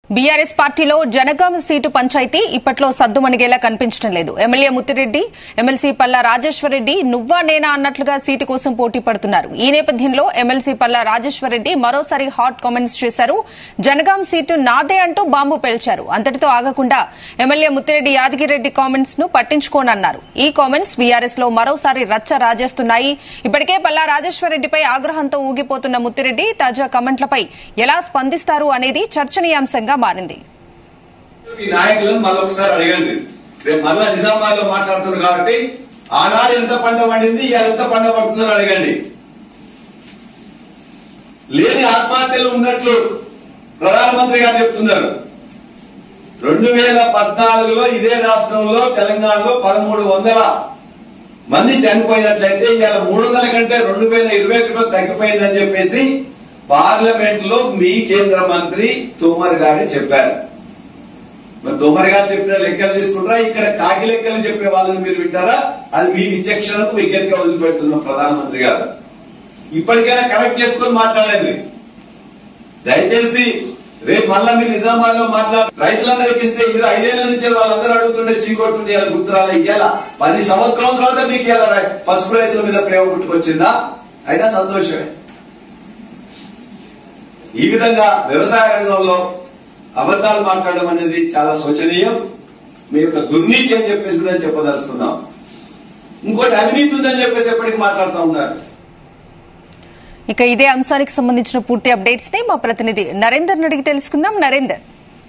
BRS పార్టీలో Janagama seat panchayat ఇప్పట్లో సద్దుమణిగేలా కనిపించడం లేదు ఎమ్మెల్యే ముత్తిరెడ్డి ఎమ్మెల్సీ పల్లా రాజేశ్వరరెడ్డి నువ్వా నేనా అన్నట్లుగా సీటు కోసం పోటీ పడుతున్నారు ఈ నేపథ్యంలో ఎమ్మెల్సీ పల్లా రాజేశ్వరరెడ్డి మరోసారి హాట్ కామెంట్స్ చేశారు జనగాం సీటు నాదే అంటూ బాంబు పేల్చారు అంతటితో ఆగకుండా ఎమ్మెల్యే ముత్తిరెడ్డి యాదగిరెడ్డి కామెంట్స్ ను పట్టించుకోనన్నారు ఈ కామెంట్స్ బీఆర్ఎస్ లో మరోసారి రచ్చ రాజేస్తున్నాయి ఇప్పటికే పల్లా రాజేశ్వరరెడ్డిపై ఆగ్రహంతో ఊగిపోతున్న ముత్తిరెడ్డి తాజా కమెంట్లపై ఎలా స్పందిస్తారు అనేది చర్చనీయాంశంగా మారింది ఈ నాయకులను మళ్ళొకసారి అడగండి రేపు మళ్ళా నిజామాబాద్ లో మాట్లాడుతున్నారు కాబట్టి ఆనాడు ఎంత పంట పండింది ఇవాళ ఎంత పంట పడుతుందని అడగండి లేని ఆత్మహత్యలు ఉన్నట్లు ప్రధానమంత్రి గారు చెప్తున్నారు రెండు వేల పద్నాలుగులో ఇదే రాష్ట్రంలో తెలంగాణలో పదమూడు వందల మంది చనిపోయినట్లయితే ఇవాళ మూడు వందల కంటే రెండు వేల ఇరవై ఒకటిలో తగ్గిపోయిందని చెప్పేసి పార్లమెంట్ లో మీ కేంద్ర మంత్రి తోమర్ గారే చెప్పారు మరి తోమర్ గారు చెప్పిన లెక్కలు తీసుకుంటారా ఇక్కడ కాకి లెక్కలు చెప్పే వాళ్ళని మీరు వింటారా అది మీ విచక్షణకు విజ్ఞతగా వదిలిపెడుతున్నాం ప్రధానమంత్రి గారు ఇప్పటికైనా కరెక్ట్ చేసుకొని మాట్లాడండి దయచేసి రేపు మళ్ళా మీరు నిజామాబాద్ లో మాట్లాడు రైతులందరికి ఇస్తే మీరు ఐదేళ్ల నుంచి వాళ్ళందరూ అడుగుతుంటే చీకొట్టుంటే ఇలా గుర్తురాలే ఇయ్యాల పది సంవత్సరాల తర్వాత మీకు ఇలా పసుపు రైతుల మీద ప్రేమ పుట్టుకొచ్చిందా అయినా సంతోషమే ఈ విధంగా వ్యవసాయ రంగంలో అబద్ధాలు మాట్లాడడం అనేది చాలా శోచనీయం మీ యొక్క దుర్నీతి అని చెప్పేసి కూడా చెప్పదలుచుకున్నాం ఇంకోటి అవినీతి ఉందని చెప్పేసి ఎప్పటికీ మాట్లాడుతూ ఉన్నారు ఇక ఇదే అంశానికి సంబంధించిన పూర్తి అప్డేట్స్ ని మా ప్రతినిధి నరేందర్ అడిగి తెలుసుకుందాం Narender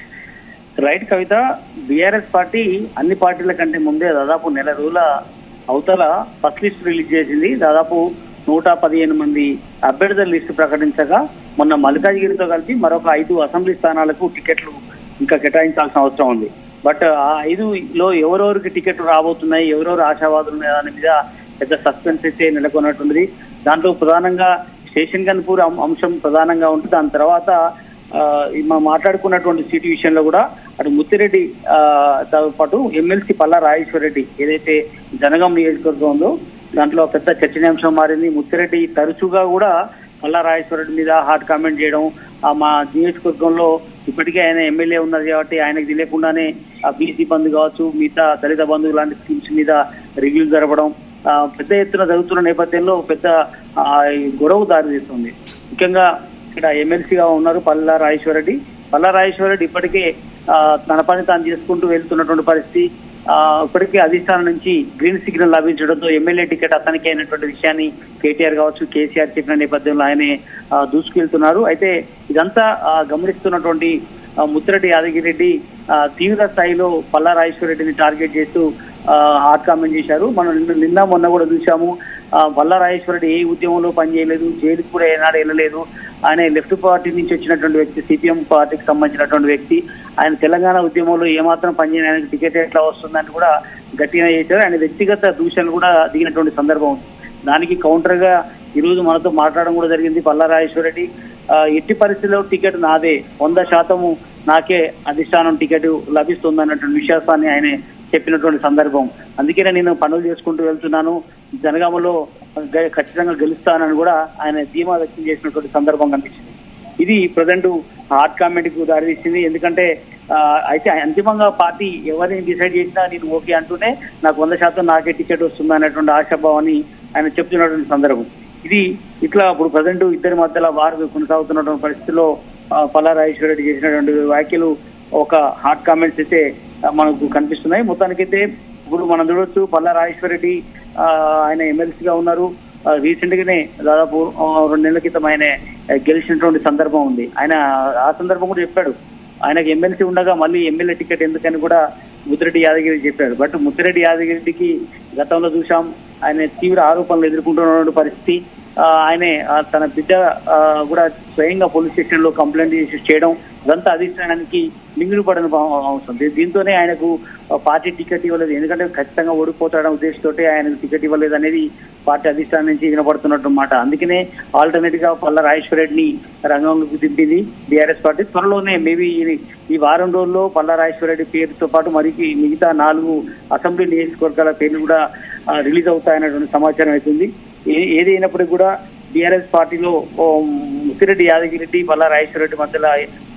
right Kavitha BRS party అన్ని పార్టీల కంటే ముందే దాదాపు నెల రోజుల అవతల ఫస్ట్ లిస్ట్ రిలీజ్ చేసింది దాదాపు నూట పదిహేను మంది అభ్యర్థుల లిస్టు ప్రకటించగా మొన్న మల్కాజ్గిరితో కలిపి మరొక ఐదు అసెంబ్లీ స్థానాలకు టికెట్లు ఇంకా కేటాయించాల్సిన అవసరం ఉంది బట్ ఆ ఐదులో ఎవరెవరికి టికెట్లు రాబోతున్నాయి ఎవరెవరు ఆశావాదులు ఉన్నాయి దాని మీద పెద్ద సస్పెన్స్ అయితే నెలకొన్నట్టుంది దాంట్లో ప్రధానంగా స్టేషన్ కన్పూర్ అంశం ప్రధానంగా ఉంటుంది దాని తర్వాత ఆ, ఈ మనం మాట్లాడుకున్నటువంటి సీటు విషయంలో కూడా అటు ముత్తిరెడ్డి ఆ, తో పాటు ఎమ్మెల్సీ పల్లా రాజేశ్వర రెడ్డి ఏదైతే జనగాం నియోజకవర్గం ఉందో దాంట్లో పెద్ద చర్చనీయాంశం మారింది ముత్తిరెడ్డి తరచుగా కూడా పల్లా రాజేశ్వర రెడ్డి మీద హాట్ కామెంట్ చేయడం ఆ, మా నియోజకవర్గంలో ఇప్పటికే ఆయన ఎమ్మెల్యే ఉన్నారు కాబట్టి ఆయనకు తెలియకుండానే బీసీ బంధు కావచ్చు మిగతా దళిత బంధువు లాంటి స్కీమ్స్ మీద రివ్యూలు జరపడం ఆ, పెద్ద ఎత్తున జరుగుతున్న నేపథ్యంలో పెద్ద ఆ, ఈ గొడవ దారితీస్తుంది ముఖ్యంగా ఇక్కడ ఎమ్మెల్సీగా ఉన్నారు పల్లా రాజేశ్వరరెడ్డి పల్లా రాజేశ్వరరెడ్డి ఇప్పటికే ఆ, తన పని తాను చేసుకుంటూ వెళ్తున్నటువంటి పరిస్థితి ఆ, ఇప్పటికే అధిష్టానం నుంచి గ్రీన్ సిగ్నల్ లభించడంతో ఎమ్మెల్యే టికెట్ అతనికి అయినటువంటి విషయాన్ని కేటీఆర్ కావచ్చు కేసీఆర్ చెప్పిన నేపథ్యంలో ఆయనే ఆ, దూసుకెళ్తున్నారు అయితే ఇదంతా ఆ, గమనిస్తున్నటువంటి ఆ, ముత్తిరెడ్డి యాదగిరెడ్డి ఆ, తీవ్ర స్థాయిలో పల్లా రాజేశ్వరరెడ్డిని టార్గెట్ చేస్తూ ఆ, హాట్ కామెంట్ చేశారు మనం నిన్న నిన్న మొన్న కూడా చూసాము ఆ, పల్లా రాజేశ్వరరెడ్డి ఏ ఉద్యమంలో పనిచేయలేదు జైలుకు కూడా ఏనాడు వెళ్ళలేదు ఆయన లెఫ్ట్ పార్టీ నుంచి వచ్చినటువంటి వ్యక్తి సిపిఎం పార్టీకి సంబంధించినటువంటి వ్యక్తి ఆయన తెలంగాణ ఉద్యమంలో ఏమాత్రం పనిచేయని ఆయనకు టికెట్ ఎట్లా వస్తుందని కూడా గట్టిగా చేశారు ఆయన వ్యక్తిగత దూషణలు కూడా దిగినటువంటి సందర్భం ఉంది దానికి కౌంటర్ గా ఈ రోజు మనతో మాట్లాడడం కూడా జరిగింది పల్లా రాజేశ్వరరెడ్డి ఆ, ఎట్టి పరిస్థితుల్లో టికెట్ నాదే వంద శాతము నాకే అధిష్టానం టికెట్ లభిస్తుంది అన్నటువంటి విశ్వాసాన్ని ఆయన చెప్పినటువంటి సందర్భం అందుకనే నేను పనులు చేసుకుంటూ వెళ్తున్నాను జనగామలో గ- ఖచ్చితంగా గెలుస్తానని కూడా ఆయన ధీమా వ్యక్తం చేసినటువంటి సందర్భం కనిపించింది ఇది ప్రజెంట్ హాట్ కామెంట్ కు దారితీసింది ఎందుకంటే ఆ, అయితే అంతిమంగా పార్టీ ఎవరిని డిసైడ్ చేసినా నేను ఓకే అంటూనే నాకు వంద శాతం నాకే టికెట్ వస్తుంది అనేటువంటి ఆశాభావాన్ని ఆయన చెప్తున్నటువంటి సందర్భం ఇది ఇట్లా ఇప్పుడు ప్రజెంట్ ఇద్దరి మధ్యలో వారు కొనసాగుతున్నటువంటి పరిస్థితిలో ఆ, పల్లా రాజేశ్వర రెడ్డి చేసినటువంటి వ్యాఖ్యలు ఒక హాట్ కామెంట్స్ అయితే ఆ, మనకు కనిపిస్తున్నాయి మొత్తానికైతే ఇప్పుడు మనం చూడొచ్చు పల్లా రాజేశ్వర రెడ్డి ఆ, ఆయన ఎమ్మెల్సీగా ఉన్నారు రీసెంట్ గానే దాదాపు ఆ, రెండు నెలల క్రితం ఆయన గెలిచినటువంటి సందర్భం ఉంది ఆయన ఆ సందర్భం కూడా చెప్పాడు ఆయనకు ఎమ్మెల్సీ ఉండగా మళ్ళీ ఎమ్మెల్యే టికెట్ ఎందుకని కూడా ముద్దిరెడ్డి యాదగిరి చెప్పాడు బట్ ముద్దిరెడ్డి యాదగిరికి గతంలో చూసాం ఆయన తీవ్ర ఆరోపణలు ఎదుర్కొంటున్న పరిస్థితి ఆ, ఆయనే ఆ, తన బిడ్డ ఆ, కూడా స్వయంగా పోలీస్ స్టేషన్ లో కంప్లైంట్ చేసి చేయడం ఇదంతా అధిష్టానానికి మింగుడు పడిన అవసరం దీ- దీంతోనే ఆయనకు ఆ, పార్టీ టికెట్ ఇవ్వలేదు ఎందుకంటే ఖచ్చితంగా ఓడిపోతాడన్న ఉద్దేశంతో ఆయనకు టికెట్ ఇవ్వలేదు అనేది పార్టీ అధిష్టానం నుంచి వినపడుతున్నట్టు మాట అందుకనే ఆల్టర్నేట్ గా పల్ల రాజేశ్వర రెడ్డిని రంగంలోకి దింపింది బీఆర్ఎస్ పార్టీ త్వరలోనే మేబీ ఈ వారం రోజుల్లో పల్ల రాజేశ్వర రెడ్డి పేరుతో పాటు మరి మిగతా నాలుగు అసెంబ్లీ నియోజకవర్గాల పేర్లు కూడా ఆ, రిలీజ్ అవుతాయన్నటువంటి సమాచారం అవుతుంది ఏ- ఏది అయినప్పటికీ కూడా బీఆర్ఎస్ పార్టీలో ఓ, ముత్తిరెడ్డి యాదగిరెడ్డి పల్లా రాజేశ్వర రెడ్డి మధ్యలో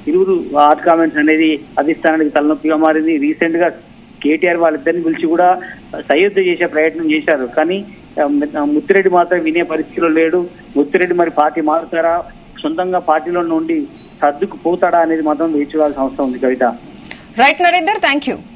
ఇరువురు హాట్ కామెంట్స్ అనేది అధిష్టానానికి తలనొప్పిగా మారింది రీసెంట్ గా కేటీఆర్ వాళ్ళిద్దరిని పిలిచి కూడా సయోధ్య చేసే ప్రయత్నం చేశారు కానీ ఆ, ముత్తిరెడ్డి మాత్రం వినే పరిస్థితిలో లేడు ముత్తిరెడ్డి మరి పార్టీ మారుతారా సొంతంగా పార్టీలో నుండి సర్దుకు పోతాడా అనేది మాత్రం వేచి చూడాల్సిన అవసరం ఉంది Kavitha right Narender thank you